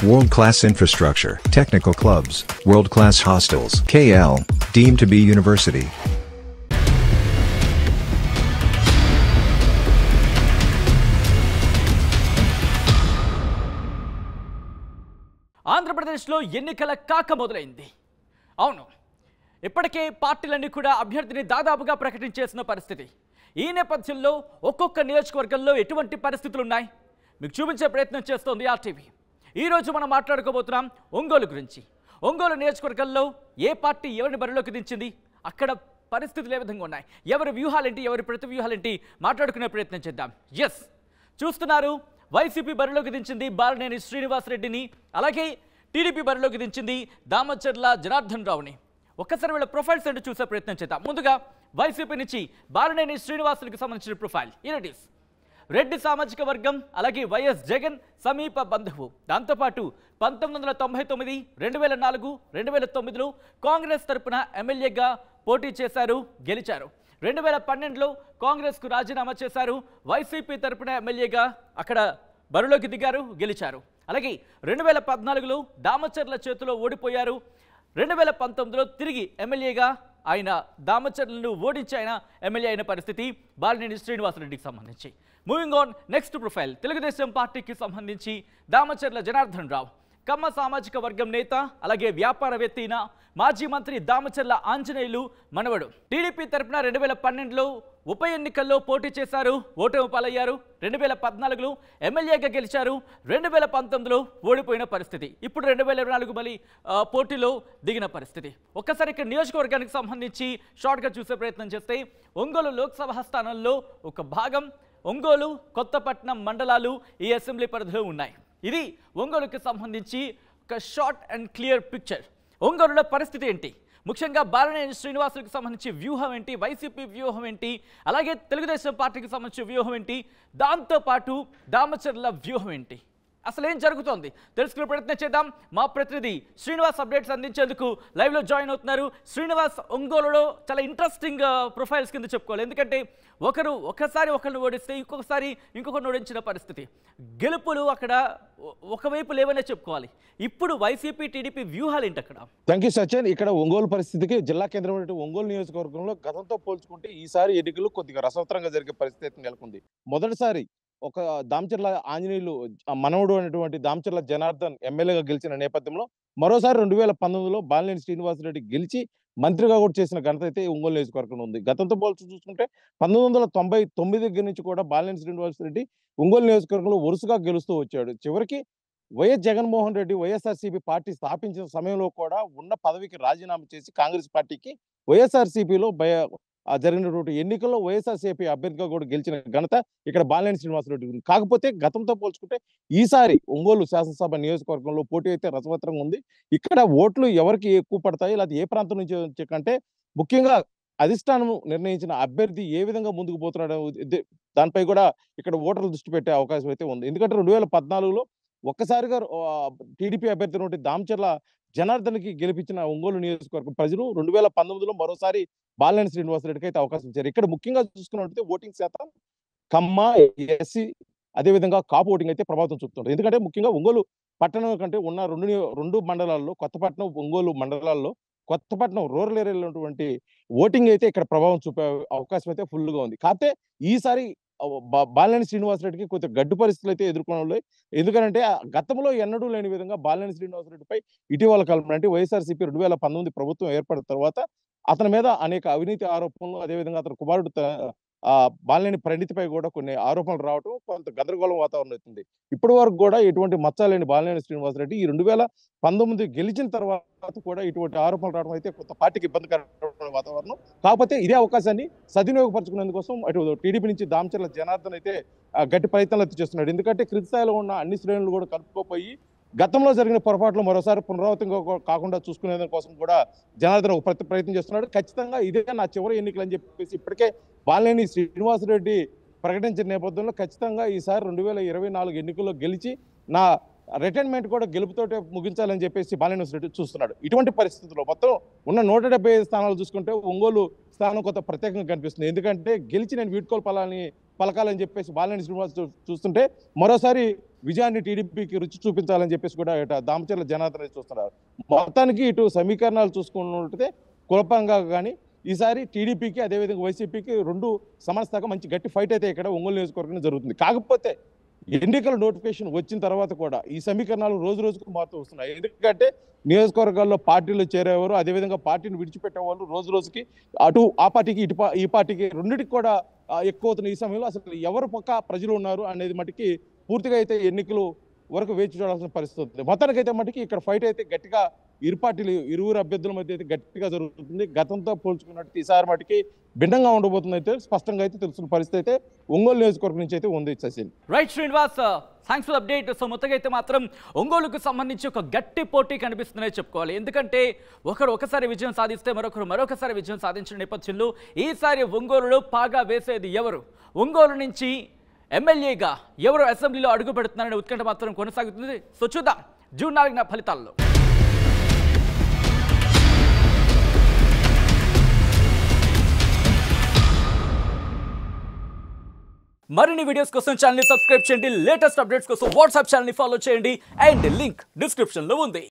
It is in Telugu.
World class infrastructure, technical clubs, world class hostels. KL, deemed to be university. ఆంధ్రప్రదేశ్లో ఎన్నికల కాక మొదలైంది అవును ఇప్పటికే పార్టీలన్నీ కూడా అభ్యర్థిని దాదాపుగా ప్రకటించేసిన పరిస్థితి ఈ నేపథ్యంలో ఒక్కొక్క నియోజకవర్గంలో ఎటువంటి పరిస్థితులు ఉన్నాయి మీకు చూపించే ప్రయత్నం చేస్తోంది ఆర్టీవీ ఈరోజు మనం మాట్లాడుకోబోతున్నాం ఒంగోలు గురించి ఒంగోలు నియోజకవర్గంలో ఏ పార్టీ ఎవరిని బరిలోకి దించింది అక్కడ పరిస్థితులు ఏ విధంగా ఉన్నాయి ఎవరి వ్యూహాలేంటి ఎవరి ప్రతి వ్యూహాలేంటి మాట్లాడుకునే ప్రయత్నం చేద్దాం ఎస్ చూస్తున్నారు వైసీపీ బరిలోకి దించింది బాలినేని శ్రీనివాసరెడ్డిని అలాగే టీడీపీ బరిలోకి దించింది దామచర్ల జనార్దన్ రావుని ఒక్కసారి వీళ్ళ ప్రొఫైల్స్ ఏంటో చూసే ప్రయత్నం చేద్దాం ముందుగా వైసీపీ నుంచి బాలినేని శ్రీనివాసులకు సంబంధించిన ప్రొఫైల్ ఇట్ రెడ్డి సామాజిక వర్గం అలాగే వైఎస్ జగన్ సమీప బంధువు దాంతోపాటు పంతొమ్మిది వందల తొంభై తొమ్మిది రెండు వేల నాలుగు రెండు వేల తొమ్మిదిలో కాంగ్రెస్ తరపున ఎమ్మెల్యేగా పోటీ చేశారు గెలిచారు రెండు వేల పన్నెండులో కాంగ్రెస్కు రాజీనామా చేశారు వైసీపీ తరపున ఎమ్మెల్యేగా అక్కడ బరిలోకి దిగారు గెలిచారు అలాగే రెండు వేల పద్నాలుగులో దామచర్ల చేతిలో ఓడిపోయారు రెండు వేల పంతొమ్మిదిలో తిరిగి ఎమ్మెల్యేగా ఆయన దామచర్లను ఓడించి ఆయన ఎమ్మెల్యే అయిన పరిస్థితి బాలినేని శ్రీనివాసరెడ్డికి సంబంధించి moving on next profile Telugu Desam పార్టీకి సంబంధించి దామచర్ల జనార్దన్ రావు కమ్మ సామాజిక వర్గం నేత అలాగే వ్యాపారవేత్త అయిన మాజీ మంత్రి దామచర్ల ఆంజనేయులు మనవడు టీడీపీ తరపున రెండు వేల పన్నెండులో ఉప ఎన్నికల్లో పోటీ చేశారు ఓటమి పాలయ్యారు రెండు వేల పద్నాలుగులో ఎమ్మెల్యేగా గెలిచారు రెండు వేల పంతొమ్మిదిలో ఓడిపోయిన పరిస్థితి ఇప్పుడు రెండు వేల ఇరవై నాలుగు మళ్ళీ ఆ, పోటీలో దిగిన పరిస్థితి ఒక్కసారి ఇక్కడ నియోజకవర్గానికి సంబంధించి షార్ట్గా చూసే ప్రయత్నం చేస్తే ఒంగోలు లోక్సభ స్థానంలో ఒక భాగం ఒంగోలు కొత్తపట్నం మండలాలు ఈ అసెంబ్లీ పరిధిలో ఉన్నాయి ఇది ఒంగోలుకి సంబంధించి ఒక షార్ట్ అండ్ క్లియర్ పిక్చర్ ఒంగోలులో పరిస్థితి ఏంటి ముఖ్యంగా బాలినేని శ్రీనివాసులకు సంబంధించి వ్యూహం ఏంటి వైసీపీ వ్యూహం ఏంటి అలాగే తెలుగుదేశం పార్టీకి సంబంధించిన వ్యూహం ఏంటి దాంతోపాటు దామచర్ల వ్యూహం ఏంటి అసలు ఏం జరుగుతోంది తెలుసుకునే ప్రయత్నం చేద్దాం మా ప్రతినిధి శ్రీనివాస్ అప్డేట్స్ అందించేందుకు లైవ్లో జాయిన్ అవుతున్నారు శ్రీనివాస్ ఒంగోలులో చాలా ఇంట్రెస్టింగ్ ప్రొఫైల్స్ కింద చెప్పుకోవాలి ఎందుకంటే ఒకరు ఒకసారి ఒకరిని ఓడిస్తే ఇంకొకసారి ఇంకొకరిని ఓడించిన పరిస్థితి గెలుపులు అక్కడ ఒ- ఒకవైపు లేవనే చెప్పుకోవాలి ఇప్పుడు వైసీపీ టీడీపీ వ్యూహాలు ఏంటి అక్కడ థ్యాంక్ యూ సచిన్ ఇక్కడ ఒంగోలు పరిస్థితికి జిల్లా కేంద్రమైన ఒంగోలు నియోజకవర్గంలో గతంతో పోల్చుకుంటే ఈసారి ఎన్నికలు కొద్దిగా రసవత్తరంగా జరిగే పరిస్థితి నెలకొంది మొదటిసారి ఒక దామచర్ల ఆంజనేయులు ఆ మనవడు అనేటువంటి దామచర్ల జనార్దన్ ఎమ్మెల్యేగా గెలిచిన నేపథ్యంలో మరోసారి రెండు వేల పంతొమ్మిదిలో బాలినేని శ్రీనివాసరెడ్డి గెలిచి మంత్రిగా కూడా చేసిన ఘనత అయితే ఒంగోలు నియోజకవర్గంలో ఉంది గతంతో పోల్చి చూసుకుంటే పంతొమ్మిది వందల తొంభై తొమ్మిది దగ్గర నుంచి కూడా బాలినేని శ్రీనివాసరెడ్డి ఒంగోలు నియోజకవర్గంలో వరుసగా గెలుస్తూ వచ్చాడు చివరికి వైఎస్ జగన్మోహన్ రెడ్డి వైఎస్ఆర్సీపీ పార్టీ స్థాపించిన సమయంలో కూడా ఉన్న పదవికి రాజీనామా చేసి కాంగ్రెస్ పార్టీకి వైఎస్ఆర్సీపీలో భయ ఆ జరిగినటువంటి ఎన్నికల్లో వైఎస్ఆర్సీపీ అభ్యర్థిగా కూడా గెలిచిన ఘనత ఇక్కడ బాలినేని శ్రీనివాసరెడ్డి ఉంది కాకపోతే గతంతో పోల్చుకుంటే ఈసారి ఒంగోలు శాసనసభ నియోజకవర్గంలో పోటీ అయితే రసవత్తరంగా ఉంది ఇక్కడ ఓట్లు ఎవరికి ఎక్కువ పడతాయి లేదా ఏ ప్రాంతం నుంచి వచ్చే కంటే ముఖ్యంగా అధిష్టానం నిర్ణయించిన అభ్యర్థి ఏ విధంగా ముందుకు పోతున్నాడో ఇది- దానిపై కూడా ఇక్కడ ఓటర్లు దృష్టి పెట్టే అవకాశం అయితే ఉంది ఎందుకంటే రెండు వేల పద్నాలుగులో ఒక్కసారిగా టీడీపీ అభ్యర్థి నుండి దామచర్ల జనార్దన్కి గెలిపించిన ఒంగోలు నియోజకవర్గం ప్రజలు రెండు వేల పంతొమ్మిదిలో మరోసారి బాలినేని శ్రీనివాసరెడ్డికి అయితే అవకాశం ఇచ్చారు ఇక్కడ ముఖ్యంగా చూసుకున్నట్లయితే ఓటింగ్ శాతం కమ్మ ఎస్సీ అదేవిధంగా కాపు ఓటింగ్ అయితే ప్రభావితం చూపుతుంది ఎందుకంటే ముఖ్యంగా ఒంగోలు పట్టణం కంటే ఉన్న రెండు నియో- రెండు మండలాల్లో కొత్తపట్నం ఒంగోలు మండలాల్లో కొత్తపట్నం రూరల్ ఏరియాలో ఉన్నటువంటి ఓటింగ్ అయితే ఇక్కడ ప్రభావం చూపే అవకాశం అయితే full గా ఉంది కాకపోతే ఈసారి ఆ, బా- బాలినేని శ్రీనివాసరెడ్డికి కొంచెం గడ్డు పరిస్థితులు అయితే ఎదుర్కొనలేదు ఎందుకంటే ఆ గతంలో ఎన్నడూ లేని విధంగా బాలినేని శ్రీనివాసరెడ్డిపై ఇటీవల కాలంలో అంటే వైఎస్ఆర్సీపీ రెండు వేల పంతొమ్మిది ప్రభుత్వం ఏర్పడిన తర్వాత అతని మీద అనేక అవినీతి ఆరోపణలు అదేవిధంగా అతని కుమారుడు త- ఆ బాలినేని పరిణితిపై కూడా కొన్ని ఆరోపణలు రావడం కొంత గందరగోళం వాతావరణం అవుతుంది ఇప్పటి వరకు కూడా ఎటువంటి మచ్చ లేని బాలినేని శ్రీనివాసరెడ్డి ఈ రెండు వేల పంతొమ్మిది గెలిచిన తర్వాత కూడా ఇటువంటి ఆరోపణలు రావడం అయితే కొంత పార్టీకి ఇబ్బందికరమైన వాతావరణం కాకపోతే ఇదే అవకాశాన్ని సద్వినియోగపరచుకునేందుకోసం అటు టీడీపీ నుంచి దామచర్ల జనార్దన్ అయితే ఆ, గట్టి ప్రయత్నాలు అయితే చేస్తున్నాడు ఎందుకంటే క్రింది స్థాయిలో ఉన్న అన్ని శ్రేణులు కూడా కలుపుకోపోయి గతంలో జరిగిన పొరపాట్లు మరోసారి పునరావృతం కా- కాకుండా చూసుకునే కోసం కూడా జనార్దన్ ఒక ప్రతి ప్రయత్నం చేస్తున్నాడు ఖచ్చితంగా ఇదే నా చివరి ఎన్నికలు అని చెప్పేసి ఇప్పటికే బాలినేని శ్రీనివాసరెడ్డి ప్రకటించిన నేపథ్యంలో ఖచ్చితంగా ఈసారి రెండు వేల ఇరవై నాలుగు ఎన్నికల్లో గెలిచి నా రిటైర్మెంట్ కూడా గెలుపుతోటే ముగించాలని చెప్పేసి బాలినేని రెడ్డి చూస్తున్నాడు ఇటువంటి పరిస్థితుల్లో మొత్తం ఉన్న నూట డెబ్బై ఐదు స్థానాలు చూసుకుంటే ఒంగోలు స్థానం కొంత ప్రత్యేకంగా కనిపిస్తుంది ఎందుకంటే గెలిచి నేను వీడ్కోలు పలాని పలకాలని చెప్పేసి బాలినేని శ్రీనివాస్ చూ- చూస్తుంటే మరోసారి విజయాన్ని టీడీపీకి రుచి చూపించాలని చెప్పేసి కూడా ఇట దామచర్ల జనార్దన్ చూస్తున్నారు మొత్తానికి ఇటు సమీకరణాలు చూసుకున్నట్లయితే కులపంగా కానీ ఈసారి టీడీపీకి అదేవిధంగా వైసీపీకి రెండు సమన్వయంగా మంచి గట్టి ఫైట్ అయితే ఇక్కడ ఒంగోలు నియోజకవర్గం జరుగుతుంది కాకపోతే ఎన్నికల నోటిఫికేషన్ వచ్చిన తర్వాత కూడా ఈ సమీకరణాలు రోజు రోజుకు మారుతూ వస్తున్నాయి ఎందుకంటే నియోజకవర్గాల్లో పార్టీలు చేరేవారు అదేవిధంగా పార్టీని విడిచిపెట్టేవాళ్ళు రోజు రోజుకి అటు ఆ పార్టీకి ఇటు పా- ఈ పార్టీకి రెండింటికి కూడా ఆ, ఎక్కువ అవుతున్న ఈ సమయంలో అసలు ఎవరు పక్క ప్రజలు ఉన్నారు అనేది మటుకి పూర్తిగా అయితే ఎన్నికలు వరకు వేచి చూడాల్సిన పరిస్థితి ఉంది మొత్తానికి అయితే మటుకి ఇక్కడ ఫైట్ అయితే గట్టిగా ఇరు పార్టీలు ఇరువురు అభ్యర్థుల మధ్య అయితే గట్టిగా జరుగుతుంది గతంతో పోల్చుకున్నట్టు ఈసారి మటుకి భిన్నంగా ఉండబోతుంది అయితే స్పష్టంగా అయితే తెలుస్తున్న పరిస్థితి అయితే ఒంగోలు నియోజకవర్గం నుంచి అయితే ఉంది Sachin right Srinivas thanks for update so మొత్తంగా అయితే మాత్రం ఒంగోలుకు సంబంధించి ఒక గట్టి పోటీ కనిపిస్తుందని చెప్పుకోవాలి ఎందుకంటే ఒకరు ఒకసారి విజయం సాధిస్తే మరొకరు మరొకసారి విజయం సాధించిన నేపథ్యంలో ఈసారి ఒంగోలులో పాగా వేసేది ఎవరు ఒంగోలు నుంచి ఎమ్మెల్యేగా ఎవరు అసెంబ్లీలో అడుగు పెడుతున్నారనే ఉత్కంఠ మాత్రం కొనసాగుతుంది సో చూద్దాం జూన్ నాలుగున ఫలితాల్లో మరిన్ని వీడియోస్ కోసం ఛానల్ సబ్స్క్రైబ్ చేయండి లేటెస్ట్ అప్డేట్స్ కోసం వాట్సాప్ ఛానల్ ఫాలో చేయండి అండ్ లింక్ డిస్క్రిప్షన్లో ఉంది